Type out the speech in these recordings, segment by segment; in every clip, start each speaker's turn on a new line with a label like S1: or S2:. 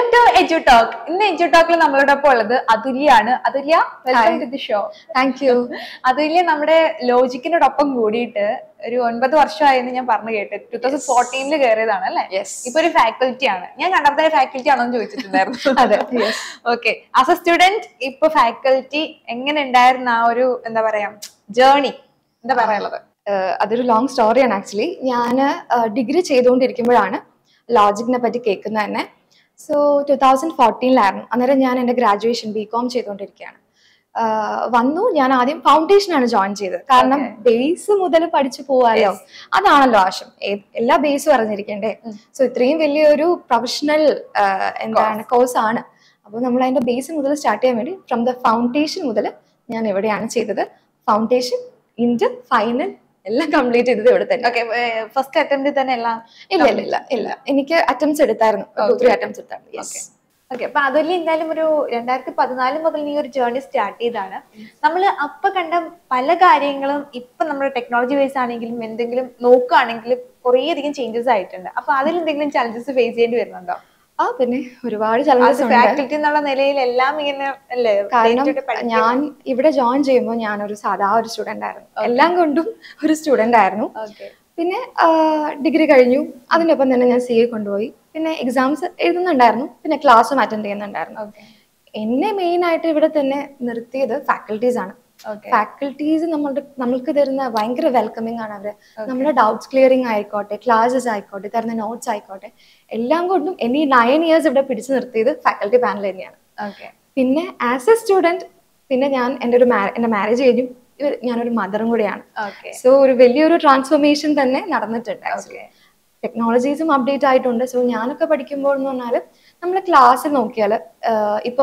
S1: To എജു talk ഇന്ന് എജു ടോക്കിൽ നമ്മളോടൊപ്പം ഉള്ളത് അതുല്യാണ് Athulya welcome to the show
S2: thank you
S1: Athulya നമ്മുടെ ലോജിക്കിനോടൊപ്പം കൂടിയിട്ട് ഒരു ഒൻപത് വർഷമായെന്ന് ഞാൻ പറഞ്ഞു കേട്ട് ടൂ തൗസൻഡ് ഫോർട്ടീനിൽ കയറിയതാണ് അല്ലേ
S2: യെസ്
S1: ഇപ്പൊ ഒരു ഫാക്കൽറ്റി ആണ് ഞാൻ കണ്ടപ്പോഴത്തെ ഫാക്കൽറ്റി ആണോ എന്ന് ചോദിച്ചിട്ടുണ്ടായിരുന്നു
S2: അതെ yes
S1: okay as a student ഇപ്പൊ ഫാക്കൽറ്റി എങ്ങനെ ഉണ്ടായിരുന്ന ആ ഒരു എന്താ പറയാ ജേർണി എന്താ പറയാനുള്ളത്
S2: അതൊരു ലോങ് സ്റ്റോറിയാണ് ആക്ച്വലി ഞാൻ ഡിഗ്രി ചെയ്തുകൊണ്ടിരിക്കുമ്പോഴാണ് ലോജിക്കിനെ പറ്റി കേൾക്കുന്നത് തന്നെ സോ ടു തൗസൻഡ് ഫോർട്ടീനിലായിരുന്നു അന്നേരം ഞാൻ എൻ്റെ ഗ്രാജുവേഷൻ ബി കോം ചെയ്തുകൊണ്ടിരിക്കുകയാണ് ആഹ് വന്നു ഞാൻ ആദ്യം ഫൗണ്ടേഷൻ ആണ് ജോയിൻ ചെയ്തത് കാരണം
S1: Okay.
S2: ബേസ് മുതൽ പഠിച്ചു പോവാലോ അതാണല്ലോ ആവശ്യം ഏ- എല്ലാ ബേസും അറിഞ്ഞിരിക്കണ്ടേ
S1: ഉം.
S2: സോ ഇത്രയും വലിയൊരു പ്രൊഫഷണൽ എന്താണ് കോഴ്സ് ആണ് അപ്പോൾ നമ്മൾ അതിന്റെ ബേസ് മുതൽ സ്റ്റാർട്ട് ചെയ്യാൻ വേണ്ടി ഫ്രം ദ ഫൗണ്ടേഷൻ മുതൽ ഞാൻ എവിടെയാണ് ചെയ്തത് ഫൗണ്ടേഷൻ ഇൻഡ് ഫൈനൽ എല്ലാം കംപ്ലീറ്റ് ചെയ്തത് ഇവിടെ തന്നെ
S1: ഓക്കെ ഫസ്റ്റ് അറ്റംപ്റ്റ് തന്നെ എല്ലാം
S2: ഇല്ല ഇല്ല ഇല്ല ഇല്ല എനിക്ക് അറ്റംപ്റ്റ്സ് എടുത്തായിരുന്നു ടു ത്രീ അറ്റംപ്റ്റ്സ് എടുത്തായിരുന്നു യെസ്
S1: ഓക്കെ അപ്പൊ അതുപോലെ എന്തായാലും ഒരു രണ്ടായിരത്തി പതിനാല് മുതൽ നീ ഒരു ജേർണി സ്റ്റാർട്ട് ചെയ്താണ് നമ്മൾ അപ്പൊ കണ്ട പല കാര്യങ്ങളും ഇപ്പൊ നമ്മുടെ ടെക്നോളജി ബേസ് ആണെങ്കിലും എന്തെങ്കിലും നോക്കുകയാണെങ്കിലും കുറേ അധികം ചേഞ്ചസ് ആയിട്ടുണ്ട് അപ്പൊ അതിൽ എന്തെങ്കിലും ചലഞ്ചസ് ഫേസ് ചെയ്യേണ്ടി വരുന്നുണ്ടോ
S2: ആ പിന്നെ ഒരുപാട് ചലഞ്ചസ് ഉണ്ട്
S1: ഫാക്കൽറ്റി എന്നുള്ള നിലയിൽ എല്ലാം ഇങ്ങനെ അല്ലേ
S2: കാരണം
S1: day to day പഠിക്കാൻ-
S2: ഞാൻ ഇവിടെ ജോയിൻ ചെയ്യുമ്പോൾ ഞാനൊരു സാധാ ഒരു സ്റ്റുഡന്റ് ആയിരുന്നു എല്ലാം കൊണ്ടും ഒരു സ്റ്റുഡന്റ് ആയിരുന്നു
S1: Okay.
S2: പിന്നെ ഡിഗ്രി കഴിഞ്ഞു അതിനൊപ്പം തന്നെ ഞാൻ സി എ കൊണ്ടുപോയി പിന്നെ എക്സാംസ് എഴുതുന്നുണ്ടായിരുന്നു പിന്നെ ക്ലാസ്സും അറ്റൻഡ് ചെയ്യുന്നുണ്ടായിരുന്നു
S1: Okay.
S2: എന്നെ മെയിൻ ആയിട്ട് ഇവിടെ തന്നെ നിർത്തിയത് ഫാക്കൽറ്റീസ് ആണ്
S1: Okay.
S2: ഫാക്കൽറ്റീസ് നമ്മളുടെ നമ്മൾക്ക് തരുന്ന ഭയങ്കര വെൽക്കമിങ് ആണ് അവര് നമ്മുടെ ഡൗട്ട്സ് ക്ലിയറിംഗ് ആയിക്കോട്ടെ ക്ലാസ്സസ് ആയിക്കോട്ടെ തരുന്ന നോട്ട്സ് ആയിക്കോട്ടെ എല്ലാം കൊണ്ടും എന്നെ ഈ നയൻ ഇയേഴ്സ് ഇവിടെ പിടിച്ചു നിർത്തിയത് ഫാക്കൽറ്റി പാനൽ തന്നെയാണ്
S1: Okay.
S2: പിന്നെ ആസ് എ സ്റ്റുഡന്റ് പിന്നെ ഞാൻ എൻ്റെ ഒരു മാ എൻ്റെ മാരേജ് കഴിഞ്ഞു ഇവർ ഞാനൊരു മദറും കൂടിയാണ്
S1: Okay.
S2: സോ ഒരു വലിയൊരു ട്രാൻസ്ഫോർമേഷൻ തന്നെ നടന്നിട്ടുണ്ട്
S1: Okay.
S2: ടെക്നോളജീസും അപ്ഡേറ്റ് ആയിട്ടുണ്ട് സോ ഞാനൊക്കെ പഠിക്കുമ്പോൾ എന്ന് പറഞ്ഞാൽ നമ്മൾ ക്ലാസ് നോക്കിയാൽ ഇപ്പോൾ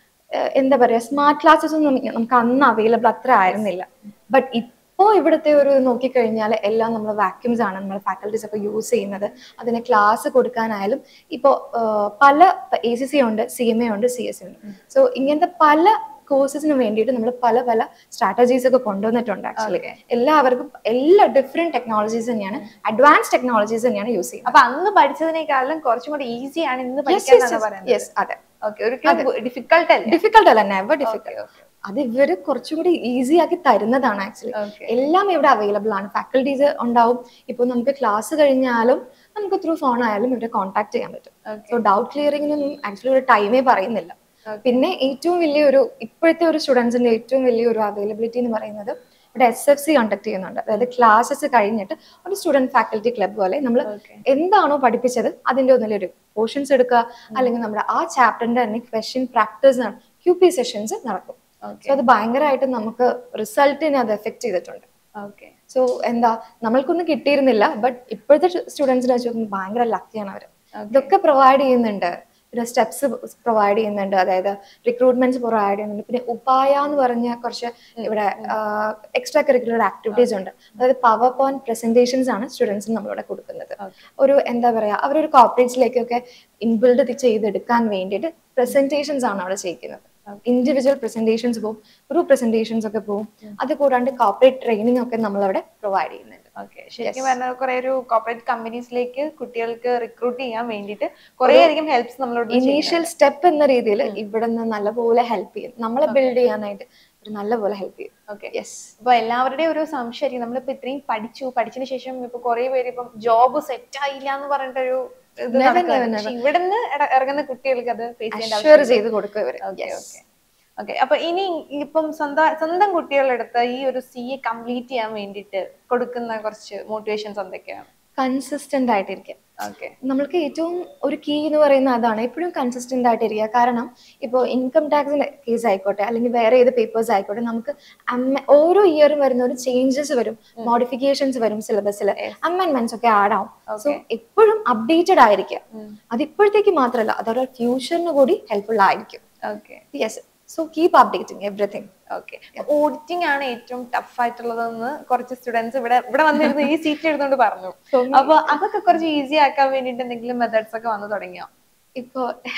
S2: എന്താ പറയുക സ്മാർട്ട് ക്ലാസ്സസ് ഒന്നും നമുക്ക് അന്ന് അവൈലബിൾ അത്ര ആയിരുന്നില്ല ബട്ട് ഇപ്പോൾ ഇവിടുത്തെ ഒരു നോക്കിക്കഴിഞ്ഞാൽ എല്ലാം നമ്മൾ വാക്യൂംസ് ആണ് നമ്മൾ ഫാക്കൽറ്റീസ് ഒക്കെ യൂസ് ചെയ്യുന്നത് അതിന് ക്ലാസ് കൊടുക്കാനായാലും ഇപ്പോൾ പല എ സി സി ഉണ്ട് സി എം എ ഉണ്ട് സി എസ് ഉണ്ട് സോ ഇങ്ങനത്തെ പല കോഴ്സസിന് വേണ്ടിയിട്ട് നമ്മൾ പല പല സ്ട്രാറ്റജീസ് ഒക്കെ കൊണ്ടുവന്നിട്ടുണ്ട് ആക്ച്വലി
S1: Okay.
S2: എല്ലാവർക്കും എല്ലാ ഡിഫറെന്റ് ടെക്നോളജീസ് തന്നെയാണ് അഡ്വാൻസ് ടെക്നോളജീസ് തന്നെയാണ് യൂസ് ചെയ്യുന്നത്
S1: അപ്പൊ അന്ന് പഠിച്ചതിനേക്കാളും കുറച്ചും കൂടി ഈസി ആണ് ഇന്ന് പഠിക്കാന്നാണ് പറയുന്നത്
S2: യെസ് അതെ
S1: ഓക്കെ ഒരു ഡിഫിക്കൽട്ട് അല്ല
S2: ഡിഫിക്കൽട്ട് അല്ല നെവർ ഡിഫിക്കൽട്ട് അത് ഇവര് കുറച്ചും കൂടി ഈസി ആക്കി തരുന്നതാണ് ആക്ച്വലി
S1: ഓക്കെ
S2: എല്ലാം ഇവിടെ അവൈലബിൾ ആണ് ഫാക്കൽറ്റീസ് ഉണ്ടാവും ഇപ്പോൾ നമുക്ക് ക്ലാസ് കഴിഞ്ഞാലും നമുക്ക് ത്രൂ ഫോൺ ആയാലും ഇവരെ കോൺടാക്ട് ചെയ്യാൻ പറ്റും സോ ഡൗട്ട് ക്ലിയറിങ്ങിനൊന്നും ആക്ച്വലി ഒരു ടൈമേ പറയുന്നില്ല
S1: Okay.
S2: പിന്നെ ഏറ്റവും വലിയൊരു ഇപ്പോഴത്തെ ഒരു സ്റ്റുഡൻസിന്റെ ഏറ്റവും വലിയൊരു അവൈലബിലിറ്റി എന്ന് പറയുന്നത് ഇവിടെ എസ് എഫ് സി കണ്ടക്ട് ചെയ്യുന്നുണ്ട് അതായത് ക്ലാസ്സസ് കഴിഞ്ഞിട്ട് ഒരു സ്റ്റുഡന്റ് ഫാക്കൽറ്റി ക്ലബ് പോലെ നമ്മൾ
S1: Okay.
S2: എന്താണോ പഠിപ്പിച്ചത് അതിന്റെ ഒന്നിലൊരു പോർഷൻസ് എടുക്കുക അല്ലെങ്കിൽ നമ്മുടെ ആ ചാപ്റ്ററിന്റെ തന്നെ question practice Q P sessions നടക്കും
S1: Okay.
S2: സോ അത് ഭയങ്കരമായിട്ട് നമുക്ക് റിസൾട്ടിനെ അത് എഫക്ട് ചെയ്തിട്ടുണ്ട്
S1: Okay.
S2: സോ എന്താ നമ്മൾക്കൊന്നും കിട്ടിയിരുന്നില്ല ബട്ട് ഇപ്പോഴത്തെ സ്റ്റുഡൻസിനെ വെച്ച് നോക്കുമ്പോൾ ഭയങ്കര ലക്കിയാണ് അവർ
S1: Okay.
S2: ഇതൊക്കെ പ്രൊവൈഡ് ചെയ്യുന്നുണ്ട് പിന്നെ സ്റ്റെപ്സ് പ്രൊവൈഡ് ചെയ്യുന്നുണ്ട് അതായത് റിക്രൂട്ട്മെന്റ്സ് പ്രൊവൈഡ് ചെയ്യുന്നുണ്ട് പിന്നെ ഉപായ എന്ന് പറഞ്ഞ കുറച്ച് ഇവിടെ എക്സ്ട്രാ കരിക്കുലർ ആക്ടിവിറ്റീസ് ഉണ്ട് അതായത് പവർ പോയിന്റ് പ്രസന്റേഷൻസ് ആണ് സ്റ്റുഡൻസിന് നമ്മളിവിടെ കൊടുക്കുന്നത്
S1: Okay.
S2: ഒരു എന്താ പറയാ അവരൊരു കോർപ്പറേറ്റ്സിലേക്കൊക്കെ ഇൻബിൽഡ് ചെയ്തെടുക്കാൻ വേണ്ടിയിട്ട് പ്രസന്റേഷൻസ് ആണ് അവിടെ ചെയ്യിക്കുന്നത് ഇൻഡിവിജ്വൽ പ്രസന്റേഷൻസ് പോകും ഗ്രൂപ്പ് പ്രസന്റേഷൻസ് ഒക്കെ പോകും അത് കൂടാണ്ട് കോർപ്പറേറ്റ് ട്രെയിനിങ് ഒക്കെ നമ്മൾ അവിടെ പ്രൊവൈഡ് ചെയ്യുന്നുണ്ട്
S1: ഓക്കെ ശരിക്കും പറഞ്ഞാൽ കുറെ ഒരു കോർപ്പറേറ്റ് കമ്പനീസിലേക്ക് കുട്ടികൾക്ക് റിക്രൂട്ട് ചെയ്യാൻ വേണ്ടിയിട്ട് കുറെ അധികം ഹെൽപ്സ് നമ്മളോട്
S2: ഇനീഷ്യൽ സ്റ്റെപ്പ് എന്ന രീതിയിൽ ഇവിടെ നിന്ന് നല്ലപോലെ ഹെൽപ്പ് ചെയ്യും നമ്മളെ ബിൽഡ് ചെയ്യാനായിട്ട് ഒരു നല്ലപോലെ ഹെൽപ്പ് ചെയ്യും
S1: ഓക്കെ
S2: യെസ്
S1: അപ്പൊ എല്ലാവരുടെയും ഒരു സംശയം നമ്മളിപ്പോ ഇത്രയും പഠിച്ചു പഠിച്ചതിന് ശേഷം ഇപ്പൊ കുറെ പേര് ഇപ്പം ജോബ് സെറ്റ് ആയില്ല എന്ന് പറഞ്ഞിട്ടൊരു ഇത്
S2: Never,
S1: നടക്കുകയാണ്.
S2: never,
S1: പക്ഷെ ഇവിടുന്ന് ഇട- ഇറങ്ങുന്ന കുട്ടികൾക്ക് അത് ഫേസ് ചെയ്യേണ്ട
S2: ഷുവർ ചെയ്ത് കൊടുക്കും ഇവര്
S1: ഓക്കെ ഓക്കെ ഓക്കെ അപ്പൊ ഇനി ഇപ്പം സ്വന്തം സ്വന്തം കുട്ടികളുടെ ഈ ഒരു സി എ കംപ്ലീറ്റ് ചെയ്യാൻ വേണ്ടിയിട്ട് കൊടുക്കുന്ന കുറച്ച് മോട്ടിവേഷൻസ് എന്തൊക്കെയാണ്
S2: കൺസിസ്റ്റന്റ് ആയിട്ടിരിക്കുക
S1: ഓക്കെ
S2: നമ്മൾക്ക് ഏറ്റവും ഒരു കീ എന്ന് പറയുന്നത് അതാണ് എപ്പോഴും കൺസിസ്റ്റന്റ് ആയിട്ടിരിക്കുക കാരണം ഇപ്പോൾ ഇൻകം ടാക്സിന്റെ കേസ് ആയിക്കോട്ടെ അല്ലെങ്കിൽ വേറെ ഏത് പേപ്പേഴ്സ് ആയിക്കോട്ടെ നമുക്ക് അമ്മ- ഓരോ ഇയറും വരുന്ന ഒരു ചേഞ്ചസ് വരും മോഡിഫിക്കേഷൻസ് വരും സിലബസിൽ അമെന്റ്മെന്റ്സ് ഒക്കെ ആഡ് ആവും സോ
S1: Okay.
S2: എപ്പോഴും അപ്ഡേറ്റഡ് ആയിരിക്കുക അത് ഇപ്പോഴത്തേക്ക് മാത്രമല്ല അതവരുടെ ഫ്യൂച്ചറിന് കൂടി ഹെൽപ്ഫുൾ ആയിരിക്കും
S1: okay
S2: yes so keep updating everything
S1: okay auditing ആണ് ഏറ്റവും ടഫ് ആയിട്ടുള്ളതെന്ന് കുറച്ച് സ്റ്റുഡൻസ് ഇവിടെ ഇവിടെ വന്നിരുന്ന് ഈ സീറ്റ് എഴുതുകൊണ്ട് പറഞ്ഞു അപ്പൊ അതൊക്കെ കുറച്ച് ഈസി ആക്കാൻ വേണ്ടിട്ട് എന്തെങ്കിലും മെത്തേഡ്സ് ഒക്കെ വന്നു തുടങ്ങിയോ
S2: ഇപ്പോ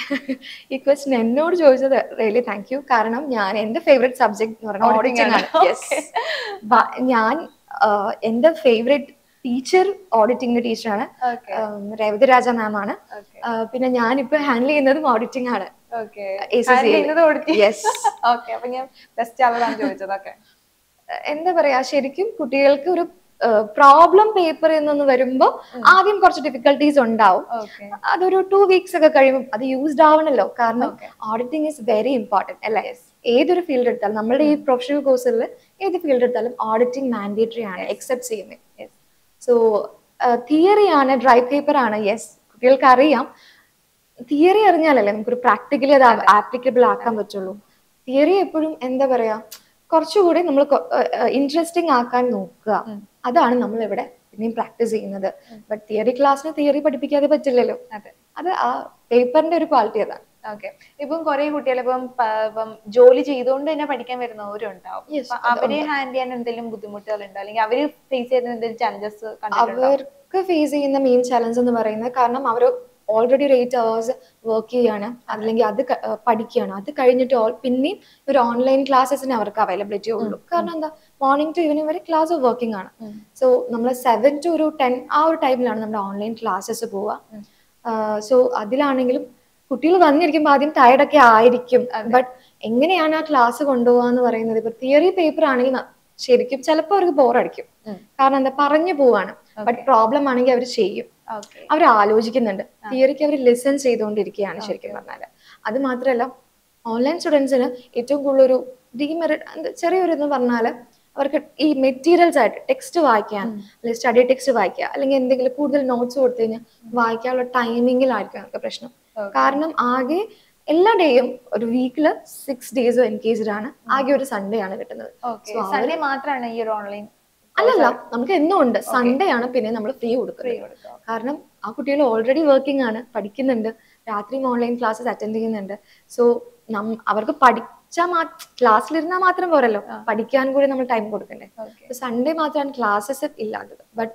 S2: ഈ ക്വസ്റ്റ്യൻ എന്നോട് ചോദിച്ചത് റിയലി താങ്ക് യു കാരണം ഞാൻ എന്റെ ഫേവറേറ്റ് സബ്ജക്ട് എന്ന് പറയുന്നത്
S1: Auditing
S2: ഓഡിറ്റിംഗ്
S1: ആണ്.
S2: ആണ് Yes. ബ- ഞാൻ ആഹ്, എന്റെ ഫേവറേറ്റ് ടീച്ചർ ഓഡിറ്റിംഗ് ടീച്ചറാണ്
S1: ഓക്കെ
S2: രേവതി രാജ മാം ആണ്
S1: ഓക്കെ
S2: ആ, പിന്നെ ഞാനിപ്പോ ഹാൻഡിൽ ചെയ്യുന്നതും ഓഡിറ്റിംഗ് ആണ്
S1: ഓക്കെ
S2: ACCA. Yes.
S1: ഓക്കെ അപ്പൊ ഞാൻ ബെസ്റ്റ് അവളാണ് ചോദിച്ചത് ഓക്കെ
S2: എന്താ പറയാ ശരിക്കും കുട്ടികൾക്ക് ഒരു പ്രോബ്ലം പേപ്പർ എന്നൊന്ന് വരുമ്പോ ആദ്യം കുറച്ച് ഡിഫിക്കൽട്ടീസ് ഉണ്ടാവും
S1: ഓക്കെ
S2: അതൊരു ടു വീക്സ് ഒക്കെ കഴിയുമ്പോൾ അത് യൂസ്ഡ് ആവണല്ലോ കാരണം
S1: Okay.
S2: Auditing is very important അല്ലേ ഏതൊരു ഫീൽഡ് എടുത്താലും നമ്മുടെ ഈ പ്രൊഫഷണൽ കോഴ്സിൽ ഏത് ഫീൽഡ് എടുത്താലും ഓഡിറ്റിംഗ് മാൻഡേറ്ററി ആണ് എക്സെപ്റ്റ് ചെയ്യുന്നത്
S1: Yes.
S2: സോ തിയറി ആണ് ഡ്രൈ പേപ്പർ ആണ് യെസ് കുട്ടികൾക്ക് അറിയാം തിയറി അറിഞ്ഞാലല്ലേ നമുക്കൊരു പ്രാക്ടിക്കലി അത് ആപ്ലിക്കബിൾ ആക്കാൻ പറ്റുള്ളൂ തിയറി എപ്പോഴും എന്താ പറയാ കുറച്ചുകൂടി നമ്മൾ ഇൻട്രസ്റ്റിംഗ് ആക്കാൻ നോക്കുക അതാണ് നമ്മൾ ഇവിടെ പിന്നെയും പ്രാക്ടീസ് ചെയ്യുന്നത് ബട്ട് തിയറി ക്ലാസ്സിന് തിയറി പഠിപ്പിക്കാതെ പറ്റില്ലല്ലോ
S1: അതെ
S2: അത് ആ പേപ്പറിന്റെ ഒരു ക്വാളിറ്റി അതാണ്
S1: ഓക്കെ ഇപ്പം കുറെ കുട്ടികൾ ഇപ്പം പ- ഇപ്പം ജോലി ചെയ്തുകൊണ്ട് തന്നെ പഠിക്കാൻ വരുന്നവരുണ്ടാവും
S2: Yes,
S1: അപ്പൊ അവരെ ഹാൻഡിൽ ചെയ്യാൻ എന്തെങ്കിലും ബുദ്ധിമുട്ടുകളുണ്ടോ അല്ലെങ്കിൽ അവര് ഫേസ് ചെയ്യുന്ന എന്തെങ്കിലും ചലഞ്ചസ് കണ്ടിട്ടുണ്ടോ
S2: അവർക്ക് ഫേസ് ചെയ്യുന്ന മെയിൻ ചലഞ്ച് എന്ന് പറയുന്നത് കാരണം അവർ ഓൾറെഡി ഒരു എയ്റ്റ് അവേഴ്സ് വർക്ക് ചെയ്യാണ് അല്ലെങ്കിൽ അത് ക- ഏർ പഠിക്കുകയാണ് അത് കഴിഞ്ഞിട്ട് all- പിന്നെയും ഒരു ഓൺലൈൻ ക്ലാസ്സസിന് അവർക്ക് അവൈലബിലിറ്റി ഉള്ളൂ കാരണം എന്താ മോർണിംഗ് ടു ഈവനിങ് വരെ ക്ലാസ് വർക്കിംഗ് ആണ്
S1: ഉം.
S2: സോ നമ്മൾ സെവൻ ടു ഒരു ടെൻ ആ ഒരു ടൈമിലാണ് നമ്മുടെ ഓൺലൈൻ ക്ലാസ്സസ് പോവുക
S1: ഉം.
S2: സോ അതിലാണെങ്കിലും കുട്ടികൾ വന്നിരിക്കുമ്പോൾ ആദ്യം tired ഒക്കെ ആയിരിക്കും ബട്ട് എങ്ങനെയാണ് ആ ക്ലാസ് കൊണ്ടുപോകാന്ന് പറയുന്നത് ഇപ്പൊ തിയറി പേപ്പർ ആണെങ്കിൽ ന- ശരിക്കും ചിലപ്പോൾ അവർക്ക് ബോറടിക്കും
S1: ഉം.
S2: കാരണം എന്താ പറഞ്ഞു പോവാണ് ബട്ട് പ്രോബ്ലം ആണെങ്കിൽ അവർ ചെയ്യും
S1: ഓക്കെ
S2: അവർ ആലോചിക്കുന്നുണ്ട് തിയറിക്ക് അവർ ലിസൺ ചെയ്തുകൊണ്ടിരിക്കുകയാണ് ശരിക്കും പറഞ്ഞാൽ അത് മാത്രമല്ല ഓൺലൈൻ സ്റ്റുഡൻസിന് ഏറ്റവും കൂടുതൽ ഒരു ഡിമെറിറ്റ് ചെറിയൊരു എന്ന് പറഞ്ഞാൽ അവർക്ക് ഈ മെറ്റീരിയൽസ് ആയിട്ട് ടെക്സ്റ്റ് വായിക്കാൻ അല്ലെങ്കിൽ സ്റ്റഡി ടെക്സ്റ്റ് വായിക്കുക അല്ലെങ്കിൽ എന്തെങ്കിലും കൂടുതൽ നോട്ട്സ് കൊടുത്തു കഴിഞ്ഞാൽ വായിക്കാനുള്ള ടൈമിങ്ങിലായിരിക്കും നമുക്ക് പ്രശ്നം
S1: Okay.
S2: കാരണം ആകെ എല്ലാ ഡേയും ഒരു വീക്കിൽ സിക്സ് ഡേയ്സ് എൻഗേജ്ഡ് ആണ് ആകെ ഒരു സൺഡേ ആണ് കിട്ടുന്നത്
S1: ഓക്കെ സൺഡേ മാത്രമാണ് ഈ ഒരു ഓൺലൈൻ
S2: അല്ലല്ല നമുക്ക് എന്നും ഉണ്ട് സൺഡേ ആണ് പിന്നെ നമ്മൾ ഫ്രീ കൊടുക്കുന്നത്
S1: ഫ്രീ കൊടുക്കുക
S2: കാരണം ആ കുട്ടികൾ ഓൾറെഡി വർക്കിംഗ് ആണ് പഠിക്കുന്നുണ്ട് രാത്രിയും ഓൺലൈൻ ക്ലാസ്സസ് അറ്റൻഡ് ചെയ്യുന്നുണ്ട് സോ നം അവർക്ക് പഠിച്ചാൽ മാ ക്ലാസ്സിലിരുന്നാൽ മാത്രം പോരല്ലോ പഠിക്കാൻ കൂടി നമ്മൾ ടൈം കൊടുക്കണ്ടേ
S1: ഓക്കെ
S2: സൺഡേ മാത്രമാണ് ക്ലാസ്സസ് ഇല്ലാത്തത് ബട്ട്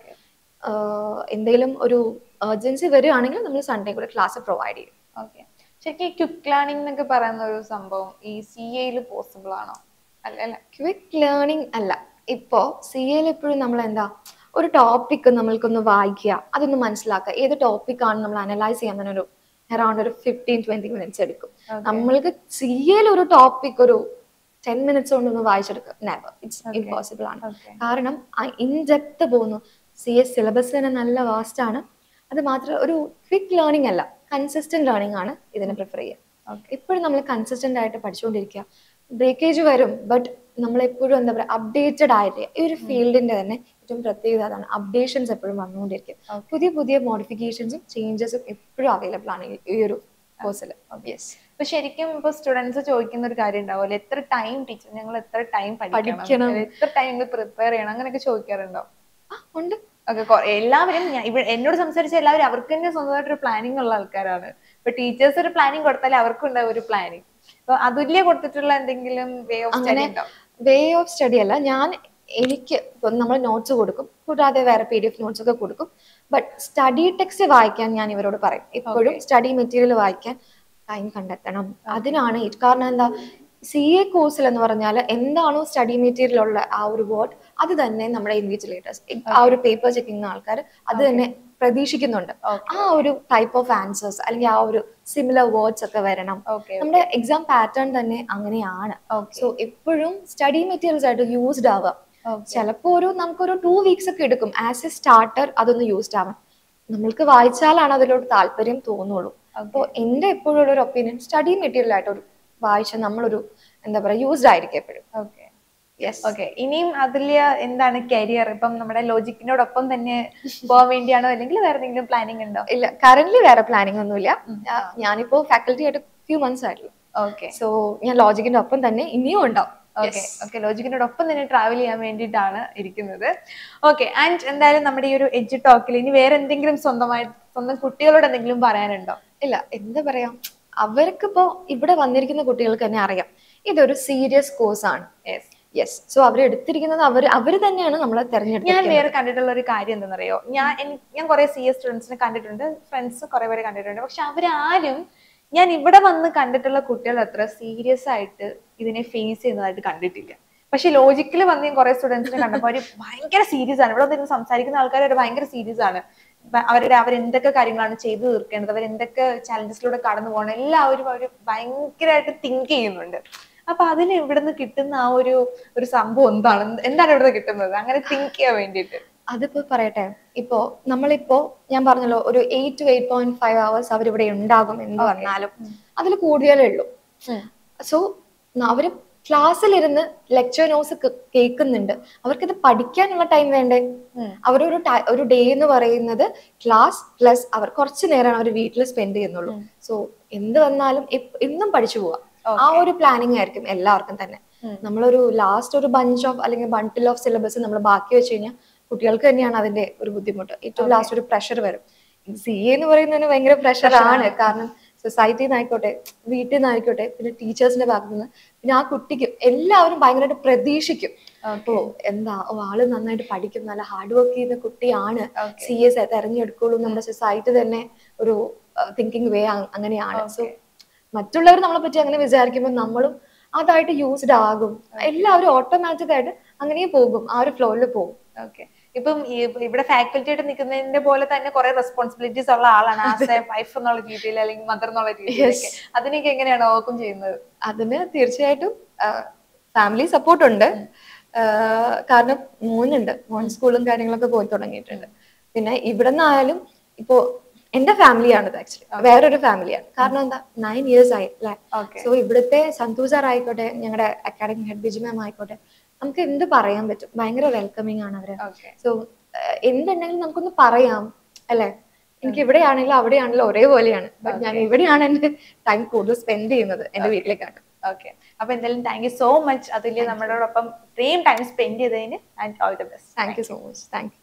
S2: എന്തെങ്കിലും ഒരു എർജൻസി വരികയാണെങ്കിൽ നമ്മൾ സൺഡേ കൂടെ ക്ലാസ് പ്രൊവൈഡ് ചെയ്യും
S1: ഓക്കെ ശരിക്കും ഈ ക്വിക്ക് ലേണിംഗ് എന്നൊക്കെ പറയുന്ന ഒരു സംഭവം ഈ സി എയിൽ പോസിബിൾ ആണോ അല്ല അല്ല
S2: ക്വിക്ക് ലേണിംഗ് അല്ല ഇപ്പോ സി എയിൽ എപ്പോഴും നമ്മൾ എന്താ ഒരു ടോപ്പിക് നമ്മൾക്കൊന്ന് വായിക്കുക അതൊന്ന് മനസ്സിലാക്കുക ഏത് ടോപ്പിക് ആണ് നമ്മൾ അനലൈസ് ചെയ്യാൻ തന്നെ ഒരു അറൌണ്ട് ഒരു ഫിഫ്റ്റീൻ ട്വന്റി മിനിറ്റ്സ് എടുക്കും
S1: Okay.
S2: നമ്മൾക്ക് സി എയിൽ ഒരു ടോപ്പിക് ഒരു ടെൻ മിനിറ്റ്സ് കൊണ്ടൊന്ന് വായിച്ചെടുക്കുക നെവർ ഇറ്റ്സ് ഇമ്പോസിബിൾ ആണ്
S1: ഓക്കെ
S2: കാരണം ആ ഇൻ ഡെപ്ത് പോകുന്നു സി എസ് സിലബസ് തന്നെ നല്ല വാസ്റ്റ് ആണ് അത് മാത്രം ഒരു ക്വിക്ക് ലേണിംഗ് അല്ല കൺസിസ്റ്റന്റ് ലേണിംഗ് ആണ് ഇതിനെ പ്രിഫർ ചെയ്യുക
S1: ഓക്കെ
S2: എപ്പോഴും നമ്മൾ കൺസിസ്റ്റന്റ് ആയിട്ട് പഠിച്ചുകൊണ്ടിരിക്കുക ബ്രേക്കേജ് വരും ബട്ട് നമ്മൾ എപ്പോഴും എന്താ പറയുക അപ്ഡേറ്റഡ് ആയിട്ട് ഈ ഒരു ഫീൽഡിന്റെ തന്നെ ഏറ്റവും പ്രത്യേകത അതാണ് അപ്ഡേഷൻസ് എപ്പോഴും വന്നുകൊണ്ടിരിക്കും
S1: Okay.
S2: പുതിയ പുതിയ മോഡിഫിക്കേഷൻസും ചേഞ്ചസും എപ്പോഴും അവൈലബിൾ ആണ് ഈ- ഈ ഒരു കോഴ്സിൽ യെസ്
S1: ഇപ്പൊ ശരിക്കും ഇപ്പൊ സ്റ്റുഡൻസ് ചോദിക്കുന്ന ഒരു കാര്യം ഉണ്ടാവുമല്ലോ എത്ര ടൈം ടീച്ചർ ഞങ്ങൾ എത്ര ടൈം
S2: പഠിക്കണം.
S1: പഠിക്കണം എത്ര ടൈം ഞങ്ങൾ പ്രിപ്പയർ ചെയ്യണം അങ്ങനെയൊക്കെ ചോദിക്കാറുണ്ടോ
S2: ആ ഉണ്ട്
S1: ഓക്കെ എല്ലാവരും ഞാൻ ഇവിടെ എന്നോട് സംസാരിച്ച എല്ലാവരും അവർക്ക് തന്നെ സ്വന്തമായിട്ട് ഒരു പ്ലാനിങ് ഉള്ള ആൾക്കാരാണ് ഇപ്പൊ ടീച്ചേഴ്സ് ഒരു പ്ലാനിങ് കൊടുത്താലേ അവർക്കും ഉണ്ടാവും ഒരു പ്ലാനിങ് അപ്പൊ അതുല്യ കൊടുത്തിട്ടുള്ള എന്തെങ്കിലും വേ ഓഫ് സ്റ്റഡി
S2: അങ്ങനെ
S1: ഉണ്ടോ
S2: വേ ഓഫ് സ്റ്റഡി അല്ല ഞാൻ എനിക്ക് ഇപ്പം നമ്മൾ നോട്ട്സ് കൊടുക്കും കൂടാതെ വേറെ പി ഡി എഫ് നോട്ട്സ് ഒക്കെ കൊടുക്കും ബട്ട് സ്റ്റഡി ടെക്സ്റ്റ് വായിക്കാൻ ഞാൻ ഇവരോട് പറയും എപ്പോഴും സ്റ്റഡി മെറ്റീരിയൽ വായിക്കാൻ ടൈം കണ്ടെത്തണം അതിനാണ് it. കാരണം എന്താ സി എ കോഴ്സിൽ എന്ന് പറഞ്ഞാൽ എന്താണോ സ്റ്റഡി മെറ്റീരിയൽ ഉള്ള ആ ഒരു വേർഡ് അത് തന്നെ നമ്മുടെ ഇൻവിജിലേറ്റേഴ്സ് ആ ഒരു പേപ്പർ ചെക്കിംഗ് ആൾക്കാർ അത് തന്നെ പ്രതീക്ഷിക്കുന്നുണ്ട്
S1: Okay.
S2: ആ ഒരു ടൈപ്പ് ഓഫ് ആൻസേഴ്സ് അല്ലെങ്കിൽ ആ ഒരു സിമിലർ വേർഡ്സ് ഒക്കെ വരണം
S1: ഓക്കെ
S2: നമ്മുടെ എക്സാം പാറ്റേൺ തന്നെ അങ്ങനെയാണ്
S1: ഓക്കെ
S2: സോ എപ്പോഴും സ്റ്റഡി മെറ്റീരിയൽസ് ആയിട്ട് യൂസ്ഡ് ആവുക ചിലപ്പോ ഒരു നമുക്കൊരു ടു വീക്സ് ഒക്കെ എടുക്കും ആസ് എ സ്റ്റാർട്ടർ അതൊന്ന് യൂസ്ഡ് ആവാൻ നമ്മൾക്ക് വായിച്ചാലാണ് അതിലോട്ട് താല്പര്യം തോന്നുള്ളൂ അപ്പോൾ എന്റെ എപ്പോഴും ഉള്ള ഒരു ഒപ്പീനിയൻ സ്റ്റഡി മെറ്റീരിയൽ ആയിട്ട് ഒരു വായിച്ച നമ്മളൊരു എന്താ പറയുക യൂസ്ഡ് ആയിരിക്കും എപ്പോഴും
S1: ഓക്കെ
S2: യെസ്
S1: ഓക്കെ ഇനിയും അതില് എന്താണ് കരിയർ ഇപ്പം നമ്മുടെ ലോജിക്കിനോടൊപ്പം തന്നെ പോകാൻ വേണ്ടിയാണോ അല്ലെങ്കിൽ വേറെ എന്തെങ്കിലും പ്ലാനിങ് ഉണ്ടോ
S2: ഇല്ല കറന്റ് വേറെ പ്ലാനിങ് ഒന്നുമില്ല ആ, ഞാനിപ്പോ ഫാക്കൽറ്റി ആയിട്ട് ഫ്യൂ മന്ത്സ് ആയിട്ടുള്ളൂ
S1: ഓക്കെ
S2: സോ ഞാൻ ലോജിക്കിന്റെ ഒപ്പം തന്നെ ഇനിയും ഉണ്ടാവും
S1: ഓക്കെ ഓക്കെ ലോജിക്കിനോടൊപ്പം തന്നെ ട്രാവൽ ചെയ്യാൻ വേണ്ടിയിട്ടാണ് ഇരിക്കുന്നത് ഓക്കെ ആൻഡ് എന്തായാലും നമ്മുടെ ഈ ഒരു എഡ്ജ് ടോക്കിൽ ഇനി വേറെ എന്തെങ്കിലും സ്വന്തമായിട്ട് സ്വന്തം കുട്ടികളോട് എന്തെങ്കിലും പറയാനുണ്ടോ
S2: ഇല്ല എന്താ പറയാ അവർക്കിപ്പോ ഇവിടെ വന്നിരിക്കുന്ന കുട്ടികൾക്ക് തന്നെ അറിയാം ഇതൊരു സീരിയസ് കോഴ്സ് ആണ്
S1: യെസ്
S2: യെസ് സോ അവർ എടുത്തിരിക്കുന്നത് അവർ അവർ തന്നെയാണ് നമ്മളെ
S1: ഞാൻ
S2: തെരഞ്ഞെടുത്തത്
S1: വേറെ കണ്ടിട്ടുള്ള ഒരു കാര്യം എന്താണെന്നറിയോ ഞാൻ എനി- ഞാൻ കുറെ സി എസ് സ്റ്റുഡൻസിനെ കണ്ടിട്ടുണ്ട് ഫ്രണ്ട്സ് കുറെ പേര് കണ്ടിട്ടുണ്ട് പക്ഷെ അവരാരും ഞാൻ ഇവിടെ വന്ന് കണ്ടിട്ടുള്ള കുട്ടികൾ അത്ര സീരിയസ് ആയിട്ട് ഇതിനെ ഫേസ് ചെയ്യുന്നതായിട്ട് കണ്ടിട്ടില്ല പക്ഷെ ലോജിക്കൽ വന്ന് ഞാൻ കുറെ സ്റ്റുഡൻസിനെ കണ്ടപ്പോൾ അവര് ഭയങ്കര സീരിയസ് ആണ് ഇവിടെ വന്നിരുന്ന് സംസാരിക്കുന്ന ആൾക്കാർ അവര് ഭയങ്കര സീരിയസ് ആണ് ഇപ്പൊ അവരുടെ അവരെന്തൊക്കെ കാര്യങ്ങളാണ് ചെയ്തു തീർക്കേണ്ടത് അവരെന്തൊക്കെ ചാലഞ്ചസിലൂടെ കടന്നു പോകണം എല്ലാവരും അവർ ഭയങ്കരമായിട്ട് തിങ്ക് ചെയ്യുന്നുണ്ട് അപ്പൊ അതിന് ഇവിടുന്ന് കിട്ടുന്ന ആ ഒരു ഒരു സംഭവം എന്താണ് എന്താണ് ഇവിടുന്ന് കിട്ടുന്നത് അങ്ങനെ തിങ്ക് ചെയ്യാൻ വേണ്ടിയിട്ട്
S2: അതിപ്പോ പറയട്ടെ ഇപ്പോ നമ്മളിപ്പോ ഞാൻ പറഞ്ഞല്ലോ ഒരു eight to eight point five hours അവരിവിടെ ഉണ്ടാകും എന്ന് പറഞ്ഞാലും അതിൽ കൂടുതലേ ഉള്ളൂ സോ അവര് ക്ലാസ്സിലിരുന്ന് ലെക്ചർ നോട്ട്സ് കേൾക്കുന്നുണ്ട് അവർക്കിത് പഠിക്കാനുള്ള ടൈം വേണ്ടേ അവരൊരു ti- ഒരു ഡേ എന്ന് പറയുന്നത് ക്ലാസ് പ്ലസ് അവർ കുറച്ച് നേരമാണ് അവർ വീട്ടിൽ സ്പെൻഡ് ചെയ്യുന്നുള്ളൂ സോ എന്ത് വന്നാലും എപ്പ- എന്നും പഠിച്ചു പോവാം ആ ഒരു പ്ലാനിങ് ആയിരിക്കും എല്ലാവർക്കും തന്നെ
S1: ഉം.
S2: നമ്മളൊരു ലാസ്റ്റ് ഒരു ബഞ്ച് ഓഫ് അല്ലെങ്കിൽ ബണ്ടിൽ ഓഫ് സിലബസ് നമ്മൾ ബാക്കി വെച്ച് കഴിഞ്ഞാൽ കുട്ടികൾക്ക് തന്നെയാണ് അതിന്റെ ഒരു ബുദ്ധിമുട്ട് ഏറ്റവും ലാസ്റ്റ് ഒരു പ്രഷർ വരും സി എ എന്ന് പറയുന്നതിന് ഭയങ്കര പ്രഷർ ആണ് കാരണം സൊസൈറ്റിയിൽ നിന്നായിക്കോട്ടെ വീട്ടിൽ നിന്നായിക്കോട്ടെ പിന്നെ ടീച്ചേഴ്സിന്റെ ഭാഗത്തു നിന്ന് പിന്നെ ആ കുട്ടിക്ക് എല്ലാവരും ഭയങ്കരമായിട്ട് പ്രതീക്ഷിക്കും ഓ എന്താ ഓ ആള് നന്നായിട്ട് പഠിക്കും നല്ല ഹാർഡ് വർക്ക് ചെയ്യുന്ന കുട്ടിയാണ്
S1: Okay.
S2: സി എസ് തെരഞ്ഞെടുക്കുള്ളൂ നമ്മുടെ സൊസൈറ്റി തന്നെ ഒരു തിങ്കിങ് വേ അങ്ങനെയാണ് സോ മറ്റുള്ളവർ നമ്മളെ പറ്റി അങ്ങനെ വിചാരിക്കുമ്പോൾ നമ്മളും അതായിട്ട് യൂസ്ഡ് ആകും എല്ലാവരും ഓട്ടോമാറ്റിക് ആയിട്ട് അങ്ങനെ പോകും ആ ഒരു ഫ്ലോയിൽ പോകും
S1: ഓക്കെ ഇപ്പം ഈ ഇവിടെ ഫാക്കൽറ്റി ആയിട്ട് നിൽക്കുന്നതിന്റെ പോലെ തന്നെ കുറെ റെസ്പോൺസിബിലിറ്റീസ് ഉള്ള ആളാണ് ആസ് എ വൈഫ് എന്നുള്ള രീതിയിൽ അല്ലെങ്കിൽ മദർ എന്നുള്ള രീതിയിലൊക്കെ അതിനൊക്കെ എങ്ങനെയാണ് ഓവർകം ചെയ്യുന്നത്
S2: അതിന് തീർച്ചയായിട്ടും ഫാമിലി സപ്പോർട്ട് ഉണ്ട് ആ, കാരണം മോനുണ്ട് മോൻ സ്കൂളും കാര്യങ്ങളൊക്കെ പോയി തുടങ്ങിയിട്ടുണ്ട് പിന്നെ ഇവിടെ നിന്നായാലും ഇപ്പോ എന്റെ ഫാമിലിയാണ് ഇത് ആക്ച്വലി വേറൊരു ഫാമിലിയാണ് കാരണം എന്താ നയൻ ഇയേഴ്സ് ആയി അല്ലെ
S1: ഓക്കെ
S2: സോ ഇവിടുത്തെ സന്തോഷ് സാർ ആയിക്കോട്ടെ ഞങ്ങളുടെ അക്കാഡമിക് ഹെഡ് ബിജി മാം ആയിക്കോട്ടെ നമുക്ക് എന്ത് പറയാൻ പറ്റും ഭയങ്കര വെൽക്കമിങ് ആണ് അവര്
S1: ഓക്കെ
S2: സോ എന്തുണ്ടെങ്കിലും നമുക്കൊന്ന് പറയാം അല്ലെ എനിക്ക് ഇവിടെയാണെങ്കിലും അവിടെയാണെങ്കിലും ഒരേപോലെയാണ് ബട്ട് ഞാൻ ഇവിടെയാണ് എന്റെ ടൈം കൂടുതൽ സ്പെൻഡ് ചെയ്യുന്നത് എന്റെ വീട്ടിലേക്കാണ്
S1: ഓക്കെ അപ്പൊ എന്തായാലും താങ്ക് യു സോ മച്ച് അതിൽ നമ്മളോടൊപ്പം ഇത്രയും ടൈം സ്പെൻഡ് ചെയ്തതിന് and all the best
S2: thank you so much thank U